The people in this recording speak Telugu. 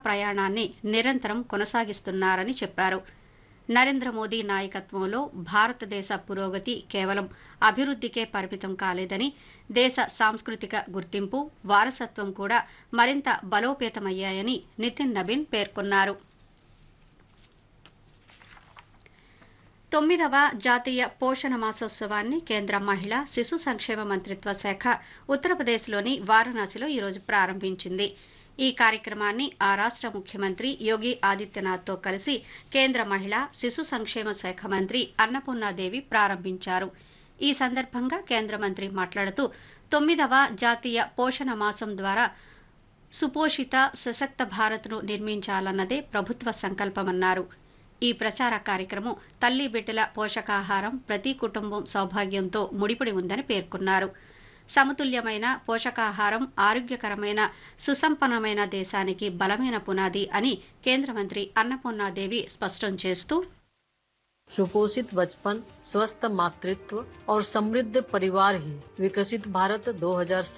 ప్రయాణాన్ని నిరంతరం కొనసాగిస్తున్నారని చెప్పారు నరేంద్ర మోదీ నాయకత్వంలో భారతదేశ పురోగతి కేవలం అభివృద్ధికే పరిమితం కాలేదని దేశ సాంస్కృతిక గుర్తింపు వారసత్వం కూడా మరింత బలోపేతమయ్యాయని నితిన్ నబీన్ పేర్కొన్నారు తొమ్మిదవ జాతీయ పోషణ మాసోత్సవాన్ని కేంద్ర మహిళా శిశు సంక్షేమ మంత్రిత్వ శాఖ ఉత్తరప్రదేశ్లోని వారణాసిలో ఈరోజు ప్రారంభించింది ఈ కార్యక్రమాన్ని ఆ రాష్ట్ర ముఖ్యమంత్రి యోగి ఆదిత్యనాథ్తో కలిసి కేంద్ర మహిళా శిశు సంక్షేమ శాఖ మంత్రి అన్నపూర్ణాదేవి ప్రారంభించారు ఈ సందర్భంగా కేంద్ర మంత్రి మాట్లాడుతూ తొమ్మిదవ జాతీయ పోషణ మాసం ద్వారా సుపోషిత సశక్త భారత్ను నిర్మించాలన్నదే ప్రభుత్వ సంకల్పమన్నారు ఈ ప్రచార కార్యక్రమం తల్లి బిడ్డల పోషకాహారం ప్రతి కుటుంబం సౌభాగ్యంతో ముడిపడి ఉందని పేర్కొన్నారు సమతుల్యమైన పోషకాహారం ఆరోగ్యకరమైన సుసంపన్నమైన దేశానికి బలమైన పునాది అని కేంద్ర మంత్రి అన్నపూర్ణాదేవి స్పష్టం చేస్తూ सुपोषित बचपन स्वस्थ मातृत्व और समृद्ध परिवार ही विकसित भारत 2047